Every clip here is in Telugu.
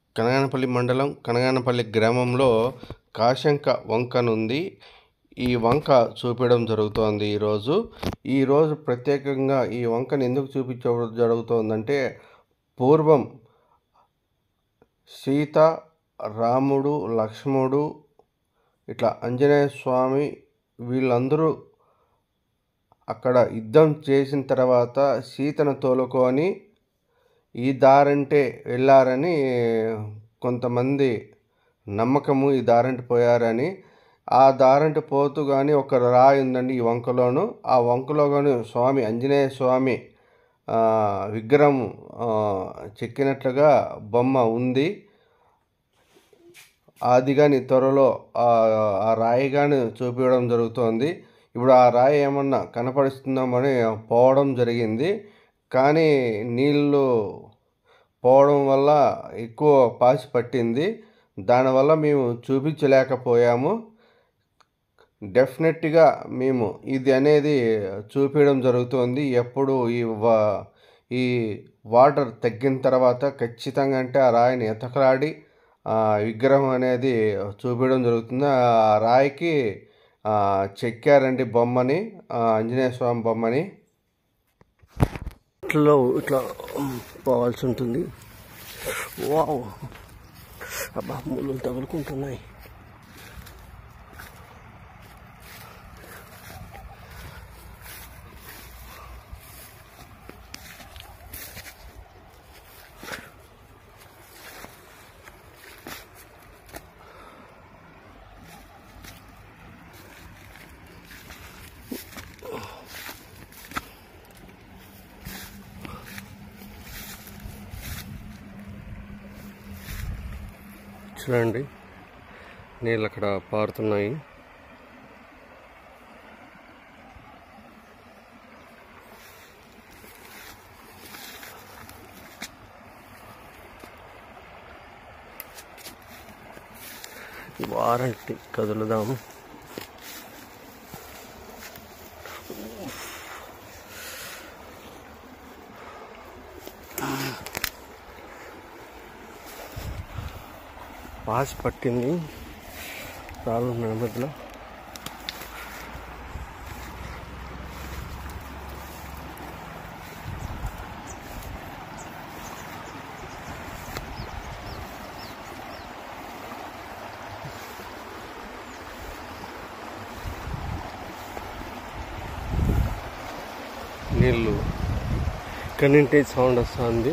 కనగానపల్లి మండలం కనగానపల్లి గ్రామంలో కాశంక వంకనుంది ఈ వంక చూపించడం జరుగుతోంది ఈరోజు ఈరోజు ప్రత్యేకంగా ఈ వంకను ఎందుకు చూపించడం జరుగుతోందంటే పూర్వం సీత రాముడు లక్ష్మణుడు ఇట్లా ఆంజనేయ స్వామి వీళ్ళందరూ అక్కడ యుద్ధం చేసిన తర్వాత సీతను తోలుకొని ఈ దారంటే వెళ్ళారని కొంతమంది నమ్మకము ఈ దారంటి పోయారని ఆ దారంటి పోతూ కానీ ఒక రాయి ఉందండి ఈ వంకలోను ఆ వంకలో కానీ స్వామి ఆంజనేయ స్వామి ఆ, విగ్రహం ఆ, చెక్కినట్లుగా బొమ్మ ఉంది అది కానీ త్వరలో ఆ ఆ రాయి కానీ చూపించడం జరుగుతోంది ఇప్పుడు ఆ రాయి ఏమన్నా కనపడిస్తుందామని పోవడం జరిగింది కానీ నీళ్ళు పోవడం వల్ల ఎక్కువ పాసి పట్టింది దానివల్ల మేము చూపించలేకపోయాము డెఫినెట్గా మేము ఇది అనేది చూపించడం జరుగుతుంది ఎప్పుడు ఈ వా ఈ వాటర్ తగ్గిన తర్వాత ఖచ్చితంగా అంటే ఆ రాయిని ఎతకలాడి ఆ విగ్రహం అనేది చూపించడం జరుగుతుంది ఆ రాయికి ఆ, చెక్కారండి బొమ్మని ఆ, ఆంజనేయ స్వామి బొమ్మని ఇట్లా ఇట్లా పోవాల్సి ఉంటుంది వావ్ అబ్బా ముళ్ళు తగులుకుంటున్నాయి చూడండి నీళ్ళు అక్కడ పారుతున్నాయి వారంటి కదులుదాము పాసి పట్టింది రాళ్ళు మధ్యలో నీళ్ళు ఇక్కడి నుండి సౌండ్ వస్తుంది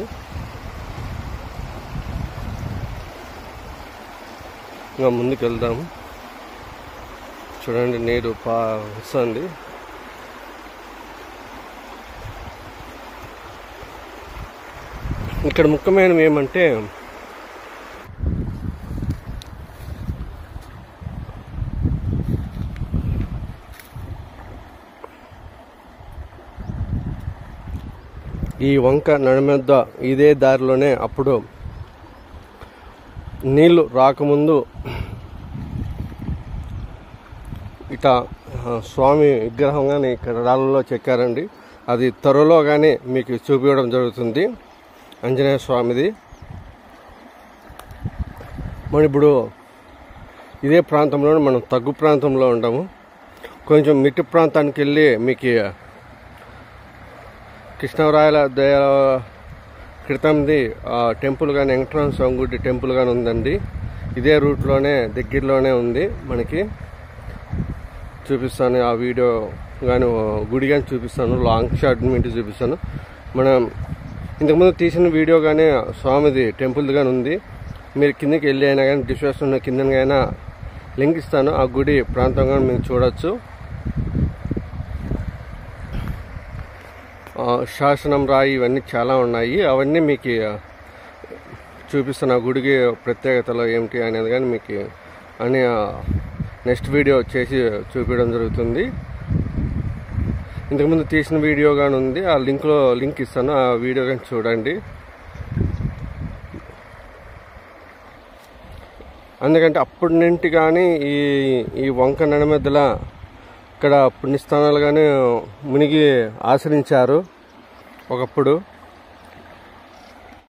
ఇంకా ముందుకు వెళ్దాము చూడండి నీరు పా వస్తుంది ఇక్కడ ముఖ్యమైనవి ఏమంటే ఈ వంక నడిమద్ద ఇదే దారిలోనే అప్పుడు నీళ్లు రాకముందు ఇట ఆ, స్వామి విగ్రహం కానీ ఇక్కడ రాళ్ళలో చెక్కారండి అది త్వరలో కానీ మీకు చూపించడం జరుగుతుంది ఆంజనేయ స్వామిది మనం ఇప్పుడు ఇదే ప్రాంతంలో మనం తగ్గు ప్రాంతంలో ఉంటాము కొంచెం మిట్టి ప్రాంతానికి వెళ్ళి మీకు కృష్ణరాయల దయ క్రితంది ఆ టెంపుల్ కానీ వెంకటరామ స్వామి గుడి టెంపుల్ కానీ ఉందండి ఇదే రూట్లోనే దగ్గరలోనే ఉంది మనకి చూపిస్తాను ఆ వీడియో కానీ గుడి కానీ చూపిస్తాను లాంగ్ షాట్ మీటి చూపిస్తాను మనం ఇంతకుముందు తీసిన వీడియో కానీ స్వామిది టెంపుల్ది కానీ ఉంది మీరు కిందకి వెళ్ళి అయినా కానీ డిస్క్రిప్షన్ కింద అయినా లింక్ ఇస్తాను ఆ గుడి ప్రాంతం కానీ మీరు చూడొచ్చు ఆ, శాసనం రాయి ఇవన్నీ చాలా ఉన్నాయి అవన్నీ మీకు చూపిస్తున్న గుడికి ప్రత్యేకతలు ఏమిటి అనేది కానీ మీకు అని నెక్స్ట్ వీడియో చేసి చూపించడం జరుగుతుంది ఇంతకుముందు తీసిన వీడియో కానీ ఉంది ఆ లింక్లో లింక్ ఇస్తాను ఆ వీడియో కానీ చూడండి ఎందుకంటే అప్పటి నుండి కానీ ఈ ఈ వంక నడిమధ్యల ఇక్కడ పుణ్యస్థానాలు కానీ మునిగి ఆశ్రయించారు ఒకప్పుడు